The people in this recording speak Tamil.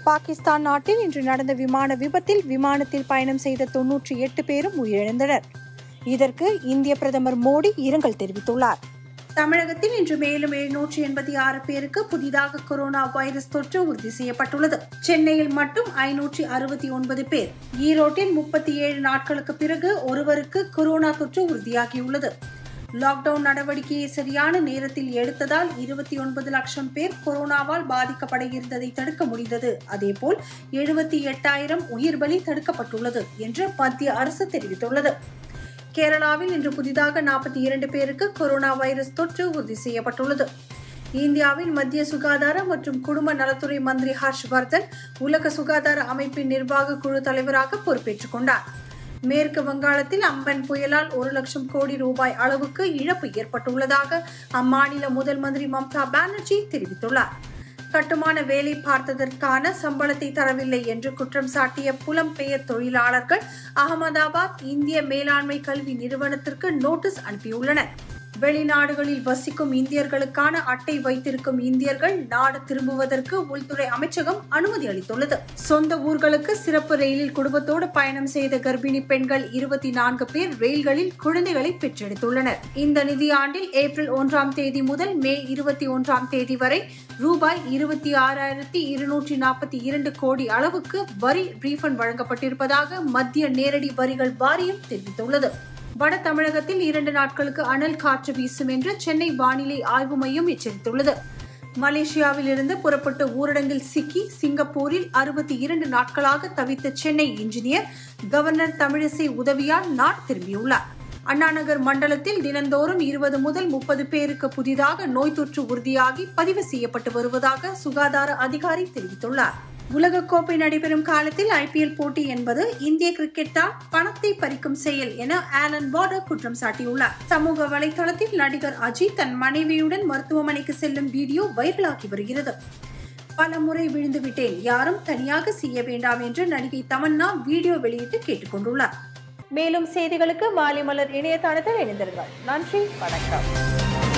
பாகிஸ்தான் நாட்டில் இன்று நடந்த விமான விபத்தில் விமானத்தில் பயணம் செய்த தொன்னூற்றி எட்டு பேரும் உயிரிழந்தனர் இதற்கு இந்திய பிரதமர் மோடி இரங்கல் தெரிவித்துள்ளார் தமிழகத்தில் இன்று மேலும் எழுநூற்றி எண்பத்தி ஆறு பேருக்கு புதிதாக கொரோனா வைரஸ் தொற்று உறுதி செய்யப்பட்டுள்ளது சென்னையில் மட்டும் ஐநூற்றி அறுபத்தி ஒன்பது பேர் ஈரோட்டில் முப்பத்தி ஏழு நாட்களுக்கு பிறகு ஒருவருக்கு கொரோனா தொற்று உறுதியாகியுள்ளது லாக்டவுன் நடவடிக்கையை சரியான நேரத்தில் எடுத்ததால் இருபத்தி ஒன்பது லட்சம் பேர் கொரோனாவால் பாதிக்கப்பட இருந்ததை தடுக்க முடிந்தது அதேபோல் எழுபத்தி எட்டாயிரம் உயிர் பலி தடுக்கப்பட்டுள்ளது என்று மத்திய அரசு தெரிவித்துள்ளது கேரளாவில் இன்று புதிதாக நாற்பத்தி இரண்டு பேருக்கு கொரோனா வைரஸ் தொற்று உறுதி செய்யப்பட்டுள்ளது இந்தியாவில் மத்திய சுகாதார மற்றும் குடும்ப நலத்துறை மந்திரி ஹர்ஷ்வர்தன் உலக சுகாதார அமைப்பின் நிர்வாக குழு தலைவராக பொறுப்பேற்றுக் கொண்டார் மேற்கு வங்காளத்தில் அம்பன் புயலால் ஒரு லட்சம் கோடி ரூபாய் அளவுக்கு இழப்பு ஏற்பட்டுள்ளதாக அம்மாநில முதல் மந்திரி மம்தா பானர்ஜி தெரிவித்துள்ளார் கட்டுமான வேலை பார்த்ததற்கான சம்பளத்தை தரவில்லை என்று குற்றம் சாட்டிய புலம்பெயர் தொழிலாளர்கள் அகமதாபாத் இந்திய மேலாண்மை கல்வி நிறுவனத்திற்கு நோட்டீஸ் அனுப்பியுள்ளனர் வெளிநாடுகளில் வசிக்கும் இந்தியர்களுக்கான அட்டை வைத்திருக்கும் இந்தியர்கள் நாடு திரும்புவதற்கு உள்துறை அமைச்சகம் அனுமதி அளித்துள்ளது சொந்த ஊர்களுக்கு சிறப்பு ரயிலில் குடும்பத்தோடு பயணம் செய்த கர்ப்பிணி பெண்கள் இருபத்தி நான்கு பேர் ரயில்களில் குழந்தைகளை பெற்றெடுத்துள்ளனர் இந்த நிதியாண்டில் ஏப்ரல் ஒன்றாம் தேதி முதல் மே இருபத்தி ஒன்றாம் தேதி வரை ரூபாய் இருபத்தி ஆறாயிரத்தி இருநூற்றி நாற்பத்தி இரண்டு கோடி அளவுக்கு வரி ரீஃபண்ட் வழங்கப்பட்டிருப்பதாக மத்திய நேரடி வரிகள் வாரியம் தெரிவித்துள்ளது வட தமிழகத்தில் இரண்டு நாட்களுக்கு அனல் காற்று வீசும் என்று சென்னை வானிலை ஆய்வு மையம் எச்சரித்துள்ளது மலேசியாவில் இருந்து புறப்பட்டு ஊரடங்கில் சிக்கி சிங்கப்பூரில் அறுபத்தி இரண்டு நாட்களாக தவித்த சென்னை இன்ஜினியர் கவர்னர் தமிழிசை உதவியால் நாடு திரும்பியுள்ளார் அண்ணாநகர் மண்டலத்தில் தினந்தோறும் இருபது முதல் முப்பது பேருக்கு புதிதாக நோய் தொற்று உறுதியாகி பதிவு செய்யப்பட்டு வருவதாக சுகாதார அதிகாரி தெரிவித்துள்ளார் உலகக்கோப்பை நடைபெறும் காலத்தில் ஐபிஎல் போட்டி என்பது இந்திய கிரிக்கெட்டால் பணத்தை பறிக்கும் செயல் என ஆலன் பார்டர் குற்றம் சாட்டியுள்ளார் சமூக வலைதளத்தில் நடிகர் அஜித் தன் மனைவியுடன் மருத்துவமனைக்கு செல்லும் வீடியோ வைரலாகி வருகிறது பல முறை விழுந்து விட்டேன் யாரும் தனியாக செய்ய வேண்டாம் என்று நடிகை தமன்னா வீடியோ வெளியிட்டு கேட்டுக்கொண்டுள்ளார் மேலும் செய்திகளுக்கு மாலை மலர் இணையதளத்தில் இணைந்திருங்கள் நன்றி வணக்கம்